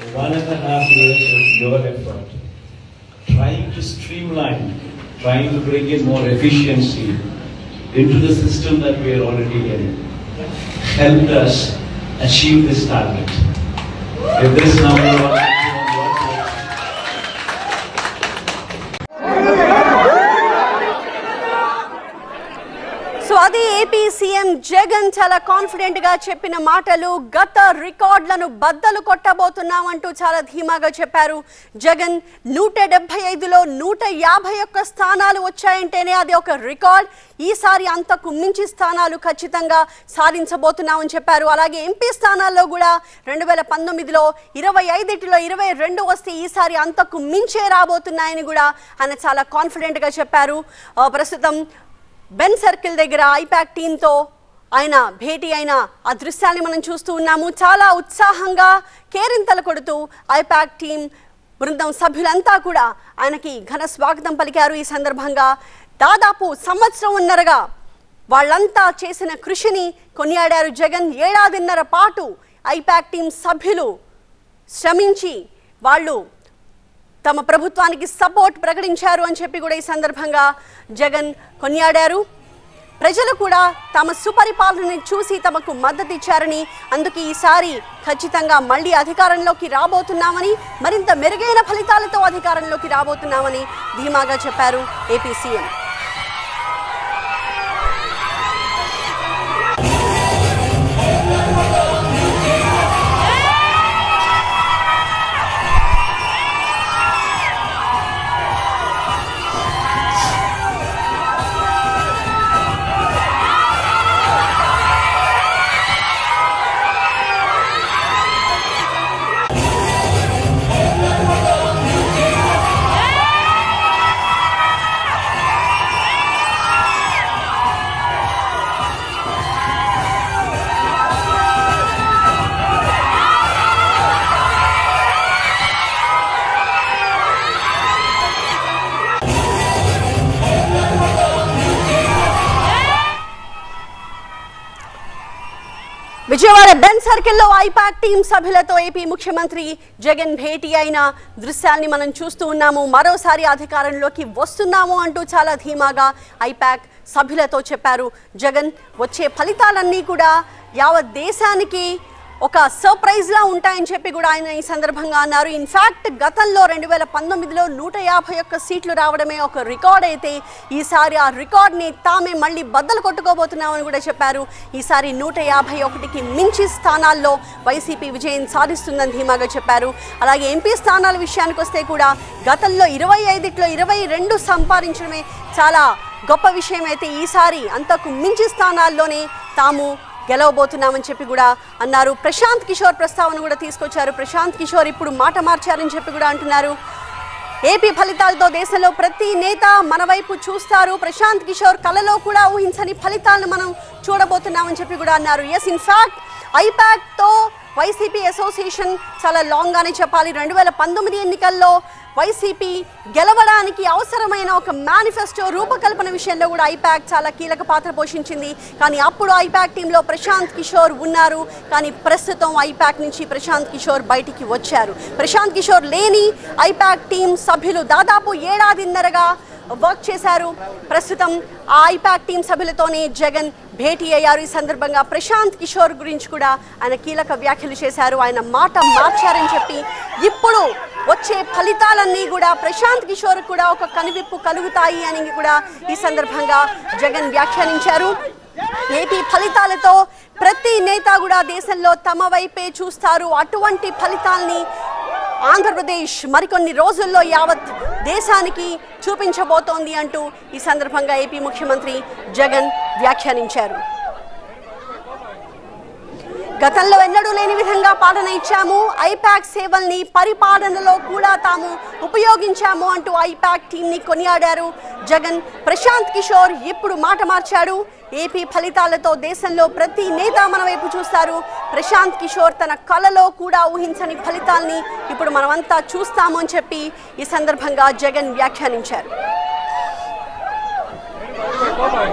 one and a half years of your effort, trying to streamline, trying to bring in more efficiency into the system that we are already in, helped us achieve this target. If this number was so అది AP CM Jagan చాలా confident గా చెప్పిన మాటలు గత రికార్డులను బద్దలు కొట్టబోతున్నామంటూ చాలా ధీమాగా చెప్పారు జగన్ నూట డెబ్బై ఐదులో నూట యాభై ఒక్క స్థానాలు వచ్చాయంటేనే అది ఒక రికార్డ్ ఈసారి అంతకు మించి స్థానాలు ఖచ్చితంగా సాధించబోతున్నామని చెప్పారు అలాగే ఎంపీ స్థానాల్లో కూడా రెండు వేల పంతొమ్మిదిలో ఇరవై ఐదిటిలో ఇరవై రెండు వస్తే ఈసారి అంతకు మించే రాబోతున్నాయని కూడా ఆయన చాలా కాన్ఫిడెంట్గా చెప్పారు ఆ, ప్రస్తుతం బెన్ సర్కిల్ దగ్గర ఐపాక్ టీంతో ఆయన భేటీ అయిన ఆ దృశ్యాన్ని మనం చూస్తూ ఉన్నాము చాలా ఉత్సాహంగా కేరింతలు కొడుతూ ఐపాక్ టీం బృందం సభ్యులంతా కూడా ఆయనకి ఘన స్వాగతం పలికారు ఈ సందర్భంగా దాదాపు సంవత్సరం ఉన్నరగా వాళ్ళంతా చేసిన కృషిని కొనియాడారు జగన్ ఏడాదిన్నర పాటు ఐపాక్ టీం సభ్యులు శ్రమించి వాళ్ళు తమ ప్రభుత్వానికి సపోర్ట్ ప్రకటించారు అని చెప్పి కూడా ఈ సందర్భంగా జగన్ కొనియాడారు ప్రజలు కూడా తమ సుపరిపాలనని చూసి తమకు మద్దతు ఇచ్చారని అందుకే ఈసారి ఖచ్చితంగా మళ్ళీ అధికారంలోకి రాబోతున్నామని మరింత మెరుగైన ఫలితాలతో అధికారంలోకి రాబోతున్నామని ధీమాగా చెప్పారు ఏపీ సీఎం విజయవాడ బెన్ సర్కిల్లో ఐపాక్ టీం సభ్యులతో ఏపీ ముఖ్యమంత్రి జగన్ భేటీ అయిన దృశ్యాల్ని మనం చూస్తూ ఉన్నాము మరోసారి అధికారంలోకి వస్తున్నాము అంటూ చాలా ధీమాగా ఐపాక్ సభ్యులతో చెప్పారు జగన్ వచ్చే ఫలితాలన్నీ కూడా యావత్ దేశానికి ఒక సర్ప్రైజ్ లా ఉంటాయని చెప్పి కూడా ఆయన ఈ సందర్భంగా అన్నారు ఇన్ఫాక్ట్ గతంలో రెండు వేల పంతొమ్మిదిలో నూట యాభై ఒక్క సీట్లు రావడమే ఒక రికార్డ్ అయితే ఈసారి ఆ రికార్డ్ని తామే మళ్ళీ బద్దలు కొట్టుకోబోతున్నామని కూడా చెప్పారు ఈసారి నూట యాభై ఒకటికి మించి స్థానాల్లో వైసీపీ విజయం సాధిస్తుందని ధీమాగా చెప్పారు అలాగే ఎంపీ స్థానాల విషయానికి వస్తే కూడా గతంలో ఇరవై ఐదిట్లో ఇరవై రెండు సంపాదించడమే చాలా గొప్ప విషయం అయితే ఈసారి అంతకు మించి స్థానాల్లోనే తాము గెలవబోతున్నామని చెప్పి కూడా అన్నారు ప్రశాంత్ కిషోర్ ప్రస్తావన కూడా తీసుకొచ్చారు ప్రశాంత్ కిషోర్ ఇప్పుడు మాట మార్చారని చెప్పి కూడా అంటున్నారు ఏపీ ఫలితాలతో దేశంలో ప్రతి నేత మన వైపు చూస్తారు ప్రశాంత్ కిషోర్ కలలో కూడా ఊహించని ఫలితాలను మనం చూడబోతున్నామని చెప్పి కూడా అన్నారు ఎస్ ఇన్ఫాక్ట్ ఐపాక్తో వైసీపీ అసోసియేషన్ చాలా లాంగ్గానే చెప్పాలి రెండు వేల పంతొమ్మిది ఎన్నికల్లో వైసీపీ గెలవడానికి అవసరమైన ఒక మేనిఫెస్టో రూపకల్పన విషయంలో కూడా ఐపాక్ చాలా కీలక పాత్ర పోషించింది కానీ అప్పుడు ఐపాక్ టీంలో ప్రశాంత్ కిషోర్ ఉన్నారు కానీ ప్రస్తుతం ఐపాక్ నుంచి ప్రశాంత్ కిషోర్ బయటికి వచ్చారు ప్రశాంత్ కిషోర్ లేని ఐపాక్ టీం సభ్యులు దాదాపు ఏడాదిన్నరగా వర్క్ చేశారు ప్రస్తుతం ఆ ఐపాక్ టీం సభ్యులతోనే జగన్ భేటీ అయ్యారు ఈ సందర్భంగా ప్రశాంత్ కిషోర్ గురించి కూడా ఆయన కీలక వ్యాఖ్యలు చేశారు ఆయన మాట మార్చారని చెప్పి ఇప్పుడు వచ్చే ఫలితాలన్నీ కూడా ప్రశాంత్ కిషోర్ కూడా ఒక కనువిప్పు కలుగుతాయి అని కూడా ఈ సందర్భంగా జగన్ వ్యాఖ్యానించారు ఏపీ ఫలితాలతో ప్రతి నేత కూడా దేశంలో తమ వైపే చూస్తారు అటువంటి ఫలితాల్ని ఆంధ్రప్రదేశ్ మరికొన్ని రోజుల్లో యావత్ దేశానికి చూపించబోతోంది అంటూ ఈ సందర్భంగా ఏపీ ముఖ్యమంత్రి జగన్ వ్యాఖ్యానించారు గతంలో ఎన్నడూ లేని విధంగా పాలన ఇచ్చాము ఐపాక్ సేవల్ని పరిపాలనలో కూడా తాము ఉపయోగించాము అంటూ ఐపాక్ టీంని కొనియాడారు జగన్ ప్రశాంత్ కిషోర్ ఇప్పుడు మాట మార్చాడు ఏపీ ఫలితాలతో దేశంలో ప్రతి నేత మన వైపు చూస్తారు ప్రశాంత్ కిషోర్ తన కలలో కూడా ఊహించని ఫలితాల్ని ఇప్పుడు మనమంతా చూస్తాము అని చెప్పి ఈ సందర్భంగా జగన్ వ్యాఖ్యానించారు